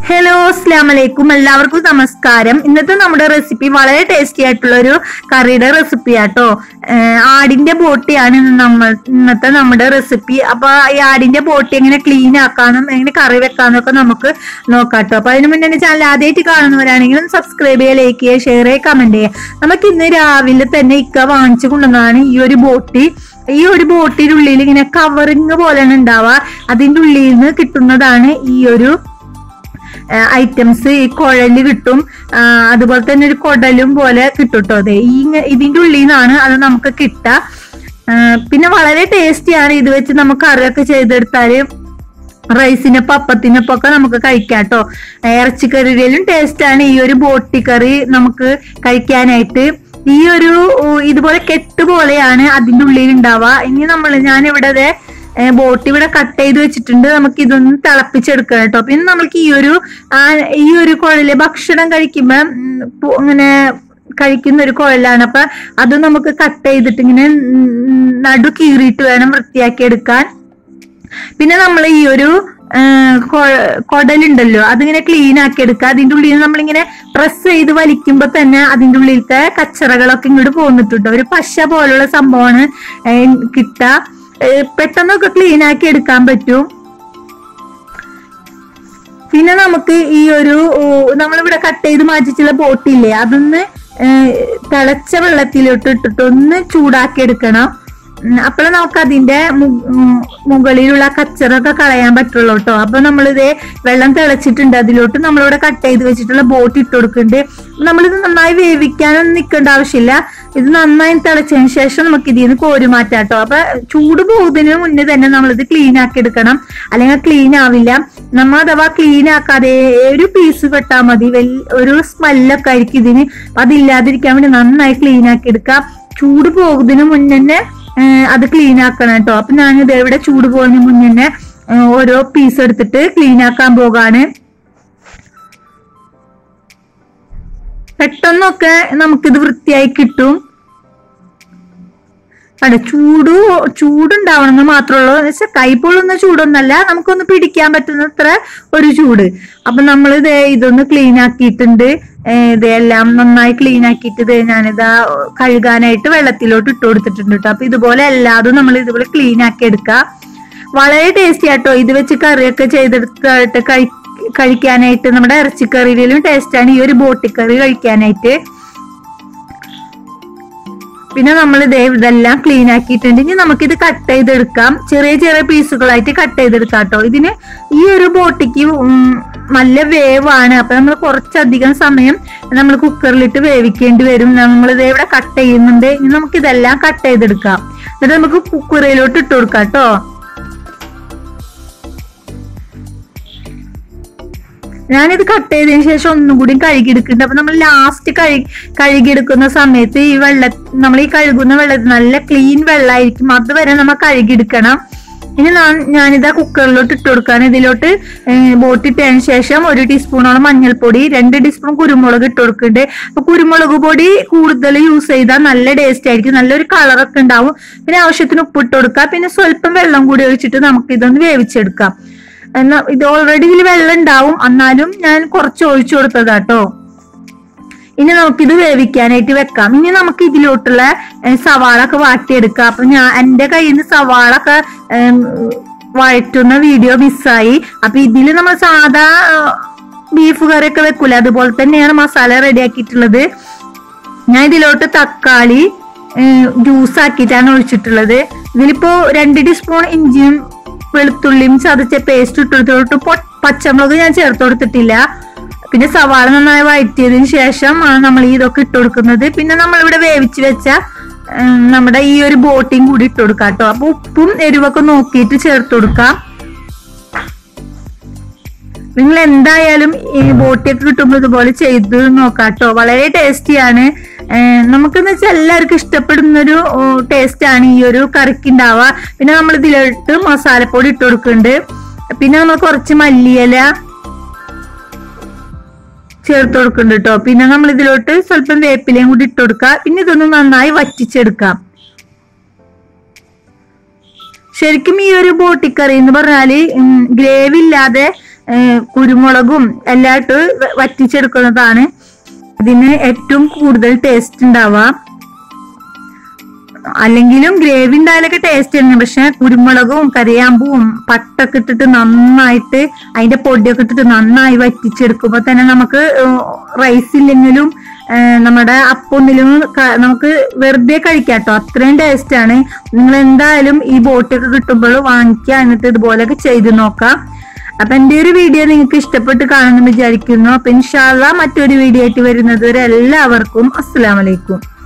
hello അസ്ലാം വലൈക്കും എല്ലാവർക്കും നമസ്കാരം ഇന്നത്തെ നമ്മുടെ റെസിപ്പി വളരെ ടേസ്റ്റി ആയിട്ടുള്ള ഒരു കറിയുടെ റെസിപ്പി ആട്ടോ ആടിന്റെ ബോട്ടിയാണ് ഇന്ന് നമ്മൾ ഇന്നത്തെ നമ്മുടെ റെസിപ്പി അപ്പൊ ഈ ആടിന്റെ ബോട്ടി എങ്ങനെ ക്ലീൻ ആക്കാനും എങ്ങനെ കറി വെക്കാനും ഒക്കെ നമുക്ക് നോക്കാട്ടോ അപ്പൊ അതിന് മുന്നേ എന്റെ ചാനൽ ആദ്യമായിട്ട് കാണുന്നവരാണെങ്കിലും സബ്സ്ക്രൈബ് ചെയ്യുക ലൈക്ക് ചെയ്യുക ഷെയർ ചെയ്യുക കമന്റ് ചെയ്യുക നമുക്ക് ഇന്ന് രാവിലെ തന്നെ ഇക്ക വാങ്ങിച്ചു കൊണ്ടുവന്നതാണ് ഈ ഒരു ബോട്ടി ഈ ഒരു ബോട്ടിന്റെ ഉള്ളിൽ ഇങ്ങനെ കവറിങ് പോലെയാണ് ഉണ്ടാവുക അതിന്റെ ഉള്ളിൽ നിന്ന് കിട്ടുന്നതാണ് ഈ ഒരു ഐറ്റംസ് ഈ കുഴല് കിട്ടും ആ, അതുപോലെ തന്നെ ഒരു കുടലും പോലെ കിട്ടും കേട്ടോ അതെ ഈ ഇങ്ങ- ഇതിന്റെ ഉള്ളിൽ നിന്നാണ് അത് നമുക്ക് കിട്ടുക ആ, പിന്നെ വളരെ ടേസ്റ്റിയാണ് ഇത് വെച്ച് നമുക്ക് കറിയൊക്കെ ചെയ്തെടുത്താല് റൈസിനൊപ്പം അപ്പത്തിനൊപ്പം ഒക്കെ നമുക്ക് കഴിക്കാം കേട്ടോ ഇറച്ചിക്കറിയിലും ടേസ്റ്റ് ആണ് ഈ ഒരു ബോട്ടി കറി നമുക്ക് കഴിക്കാനായിട്ട് ഈ ഒരു ഉ, ഇതുപോലെ കെട്ട് പോലെയാണ് അതിന്റെ ഉള്ളിൽ ഉണ്ടാവുക ഇനി നമ്മൾ ഞാൻ ഇവിടെ ദേ, ഏ, ബോട്ട് ഇവിടെ കട്ട് ചെയ്ത് വെച്ചിട്ടുണ്ട് നമുക്ക് ഇതൊന്ന് തിളപ്പിച്ചെടുക്കണം കേട്ടോ പിന്നെ നമുക്ക് ഈ ഒരു ആ, ഈ ഒരു കുഴല് ഭക്ഷണം കഴിക്കുമ്പോ ഉം, പു- ഇങ്ങനെ കഴിക്കുന്ന ഒരു കുഴലാണ് അപ്പൊ അത് നമുക്ക് കട്ട് ചെയ്തിട്ട് ഇങ്ങനെ ഉം, നടു കീറിയിട്ട് വേണം വൃത്തിയാക്കി എടുക്കാൻ പിന്നെ നമ്മൾ ഈ ഒരു ആ, കൊ- കൊടലുണ്ടല്ലോ അതിങ്ങനെ ക്ലീൻ ആക്കി എടുക്കുക അതിന്റെ ഉള്ളിൽ നിന്ന് നമ്മളിങ്ങനെ പ്രസ് ചെയ്ത് വലിക്കുമ്പോ തന്നെ അതിന്റെ ഉള്ളിലത്തെ കച്ചറകളൊക്കെ ഇങ്ങോട്ട് പോന്നിട്ടുണ്ട് ഒരു പശ പോലുള്ള സംഭവമാണ് ഏ, കിട്ടുക ഏ, പെട്ടെന്നൊക്കെ ക്ലീൻ ആക്കി എടുക്കാൻ പറ്റും പിന്നെ നമുക്ക് ഈ ഒരു ഓ, നമ്മളിവിടെ കട്ട് ചെയ്ത് മാറ്റിച്ചുള്ള ബോട്ടില്ലേ അതൊന്ന് ഏഹ്, തിളച്ച വെള്ളത്തിലോട്ട് ഇട്ടിട്ട് ഒന്ന് ചൂടാക്കി എടുക്കണം അപ്പോഴേ നമുക്ക് അതിന്റെ മു- ഉം, മുകളിലുള്ള കച്ചറൊക്കെ കളയാൻ പറ്റുള്ളൂ കേട്ടോ അപ്പൊ നമ്മളിത് വെള്ളം തിളച്ചിട്ടുണ്ട് അതിലോട്ട് നമ്മളിവിടെ കട്ട് ചെയ്ത് വെച്ചിട്ടുള്ള ബോട്ട് ഇട്ട് കൊടുക്കുന്നുണ്ട് നമ്മളിത് നന്നായി വേവിക്കാനൊന്നും നിൽക്കേണ്ട ആവശ്യമില്ല ഇത് നന്നായി തിളച്ചതിന് ശേഷം നമുക്ക് ഇതിൽ നിന്ന് കോരി മാറ്റാം കേട്ടോ അപ്പൊ ചൂട് പോകുന്നതിന് മുന്നേ തന്നെ നമ്മളിത് ക്ലീൻ ആക്കി എടുക്കണം അല്ലെങ്കിൽ ക്ലീൻ ആവില്ല നമ്മ അഥവാ ക്ലീൻ ആക്കാതെ ഒരു പീസ് വെട്ടാൽ മതി വലിയ ഒരു സ്മെല്ലൊക്കെ ആയിരിക്കും ഇതിന് അപ്പൊ അതില്ലാതിരിക്കാൻ വേണ്ടി നന്നായി ക്ലീൻ ആക്കി എടുക്കാം ചൂട് പോകുന്നതിന് മുന്നേ തന്നെ, ഏഹ്, അത് ക്ലീൻ ആക്കണം കേട്ടോ അപ്പൊ ഞാനിത് ഇവിടെ ചൂട് പോകുന്നതിന് മുന്നേ തന്നെ, ഏഹ്, ഓരോ പീസ് എടുത്തിട്ട് ക്ലീൻ ആക്കാൻ പോകാണ് പെട്ടെന്നൊക്കെ നമുക്കിത് വൃത്തിയായി കിട്ടും അതെ ചൂട് ചൂടുണ്ടാവണമെന്ന് മാത്രമുള്ളൂ എന്ന് വെച്ചാൽ കൈ പൊള്ളുന്ന ചൂടൊന്നല്ല നമുക്കൊന്ന് പിടിക്കാൻ പറ്റുന്നത്ര ഒരു ചൂട് അപ്പൊ നമ്മൾ ഇത് ഇതൊന്ന് ക്ലീൻ ആക്കിയിട്ടുണ്ട് ഏ, ഇതെല്ലാം നന്നായി ക്ലീൻ ആക്കിയിട്ട് ഇത് ഞാനിതാ കഴുകാനായിട്ട് വെള്ളത്തിലോട്ട് ഇട്ട് കൊടുത്തിട്ടുണ്ട് കേട്ടോ അപ്പൊ ഇതുപോലെ എല്ലാതും നമ്മൾ ഇതുപോലെ ക്ലീൻ ആക്കി എടുക്കുക വളരെ ടേസ്റ്റി ആട്ടോ ഇത് വെച്ച് കറിയൊക്കെ ചെയ്തെടുത്തിട്ട് കഴി കഴിക്കാനായിട്ട് നമ്മുടെ ഇറച്ചിക്കറിയിലും ടേസ്റ്റാണ് ഈ ഒരു ബോട്ടിക്കറി കഴിക്കാനായിട്ട് പിന്നെ നമ്മൾ ഇതേ ഇതെല്ലാം ക്ലീൻ ആക്കിയിട്ടുണ്ട് ഇനി നമുക്കിത് കട്ട് ചെയ്തെടുക്കാം ചെറിയ ചെറിയ പീസുകളായിട്ട് കട്ട് ചെയ്തെടുക്കാം കേട്ടോ ഇതിന് ഈ ഒരു ബോട്ടിക്ക് ഉം, നല്ല വേവാണ് അപ്പൊ നമ്മൾ കുറച്ചധികം സമയം നമ്മൾ കുക്കറിലിട്ട് വേവിക്കേണ്ടി വരും നമ്മൾ ഇതേ ഇവിടെ കട്ട് ചെയ്യുന്നുണ്ട് ഇനി നമുക്ക് ഇതെല്ലാം കട്ട് ചെയ്തെടുക്കാം എന്നിട്ട് നമുക്ക് കുക്കറിലോട്ട് ഇട്ട് കൊടുക്കാം കേട്ടോ ഞാനിത് കട്ട് ചെയ്തതിന് ശേഷം ഒന്നും കൂടി കഴുകിയെടുക്കുന്നുണ്ട് അപ്പൊ നമ്മൾ ലാസ്റ്റ് കഴുകി കഴുകിയെടുക്കുന്ന സമയത്ത് ഈ വെള്ള നമ്മൾ ഈ കഴുകുന്ന വെള്ളത്തിൽ നല്ല ക്ലീൻ വെള്ളമായിരിക്കും അതുവരെ നമ്മൾ കഴുകിയെടുക്കണം ഇനി ഞാൻ ഞാനിതാ കുക്കറിലോട്ട് ഇട്ട് കൊടുക്കാൻ ഇതിലോട്ട് ബോട്ട് ഇട്ടതിന് ശേഷം ഒരു ടീസ്പൂണോളം മഞ്ഞൾപ്പൊടി രണ്ട് ടീസ്പൂൺ കുരുമുളക് ഇട്ട് കൊടുക്കുന്നുണ്ട് അപ്പൊ കുരുമുളക് പൊടി കൂടുതൽ യൂസ് ചെയ്താൽ നല്ല ടേസ്റ്റ് ആയിരിക്കും നല്ലൊരു കളറൊക്കെ ഉണ്ടാവും പിന്നെ ആവശ്യത്തിന് ഉപ്പ് ഇട്ട് കൊടുക്കുക പിന്നെ സ്വല്പം വെള്ളം കൂടി ഒഴിച്ചിട്ട് നമുക്ക് ഇതൊന്ന് വേവിച്ചെടുക്കാം എന്നാ ഇത് ഓൾറെഡി ഇതിൽ വെള്ളം ഉണ്ടാവും എന്നാലും ഞാൻ കുറച്ച് ഒഴിച്ചു കൊടുത്തതാട്ടോ ഇനി നമുക്കിത് വേവിക്കാനായിട്ട് വെക്കാം ഇനി നമുക്ക് ഇതിലോട്ടുള്ള ഏ, സവാള ഒക്കെ വാട്ടിയെടുക്കാം അപ്പൊ ഞാൻ എന്റെ കയ്യിൽ നിന്ന് സവാള ഒക്കെ ഏം, വഴറ്റുന്ന വീഡിയോ മിസ്സായി അപ്പൊ ഇതിൽ നമ്മൾ സാധാ ബീഫ് കറിയൊക്കെ വെക്കൂല അതുപോലെ തന്നെയാണ് മസാല റെഡിയാക്കിയിട്ടുള്ളത് ഞാൻ ഇതിലോട്ട് തക്കാളി ജ്യൂസ് ആക്കിയിട്ടാണ് ഒഴിച്ചിട്ടുള്ളത് ഇതിലിപ്പോ രണ്ട് ടീസ്പൂൺ ഇഞ്ചിയും വെളുത്തുള്ളിയും ചതച്ച പേസ്റ്റ് ഇട്ടെടുത്തോട്ട് പച്ചമുളക് ഞാൻ ചേർത്ത് കൊടുത്തിട്ടില്ല പിന്നെ സവാള നന്നായി വഴറ്റിയതിന് ശേഷം ആണ് നമ്മൾ ഈ ഇതൊക്കെ ഇട്ട് കൊടുക്കുന്നത് പിന്നെ നമ്മൾ ഇവിടെ വേവിച്ച് വെച്ച ഉം, നമ്മുടെ ഈ ഒരു ബോട്ടിയും കൂടി ഇട്ട് കൊടുക്കാം കേട്ടോ അപ്പൊ ഉപ്പും എരിവൊക്കെ നോക്കിയിട്ട് ചേർത്ത് കൊടുക്കാം നിങ്ങൾ എന്തായാലും ഈ ബോട്ടിയൊക്കെ കിട്ടുമ്പോൾ ഇതുപോലെ ചെയ്ത് നോക്കാട്ടോ വളരെ ടേസ്റ്റിയാണ് നമുക്കെന്ന് വെച്ചാൽ എല്ലാവർക്കും ഇഷ്ടപ്പെടുന്ന ഒരു ടേസ്റ്റ് ആണ് ഈ ഒരു കറിക്ക് ഉണ്ടാവുക പിന്നെ നമ്മൾ ഇതിലോട്ട് മസാലപ്പൊടി ഇട്ട് കൊടുക്കുന്നുണ്ട് പിന്നെ നമ്മൾ കുറച്ച് മല്ലിയില ചേർത്ത് കൊടുക്കുന്നുണ്ട് കേട്ടോ പിന്നെ നമ്മൾ ഇതിലോട്ട് സ്വല്പം വേപ്പിലയും കൂടി ഇട്ട് കൊടുക്കുക പിന്നെ ഇതൊന്ന് നന്നായി വറ്റിച്ചെടുക്കാം ശരിക്കും ഈ ഒരു ബോട്ടിക്കറി എന്ന് പറഞ്ഞാല് ഗ്രേവി ഇല്ലാതെ ഏഹ് കുരുമുളകും എല്ലാം ഇട്ട് വ- വറ്റിച്ചെടുക്കുന്നതാണ് ഇതിന് ഏറ്റവും കൂടുതൽ ടേസ്റ്റ് ഉണ്ടാവുക അല്ലെങ്കിലും ഗ്രേവി ഉണ്ടായാലൊക്കെ ടേസ്റ്റ് തന്നെ പക്ഷെ കുരുമുളകും കറിയാമ്പും പട്ടൊക്കെ ഇട്ടിട്ട് നന്നായിട്ട് അതിന്റെ പൊടിയൊക്കെ ഇട്ടിട്ട് നന്നായി വറ്റിച്ചെടുക്കുമ്പോ തന്നെ നമുക്ക് റൈസ് ഇല്ലെങ്കിലും ഏഹ് നമ്മുടെ അപ്പൊന്നിലും ക- നമുക്ക് വെറുതെ കഴിക്കാം കേട്ടോ അത്രയും ടേസ്റ്റ് ആണ് നിങ്ങൾ എന്തായാലും ഈ ബോട്ടൊക്കെ കിട്ടുമ്പോൾ വാങ്ങിക്കുക എന്നിട്ട് ഇതുപോലെയൊക്കെ ചെയ്ത് നോക്കാം അപ്പൊ എന്റെ ഒരു വീഡിയോ നിങ്ങൾക്ക് ഇഷ്ടപ്പെട്ട് കാണുമെന്ന് വിചാരിക്കുന്നു അപ്പൊ ഇൻഷാല്ല മറ്റൊരു വീഡിയോ ആയിട്ട് വരുന്നത് വരെ എല്ലാവർക്കും അസ്സലാമലൈക്കും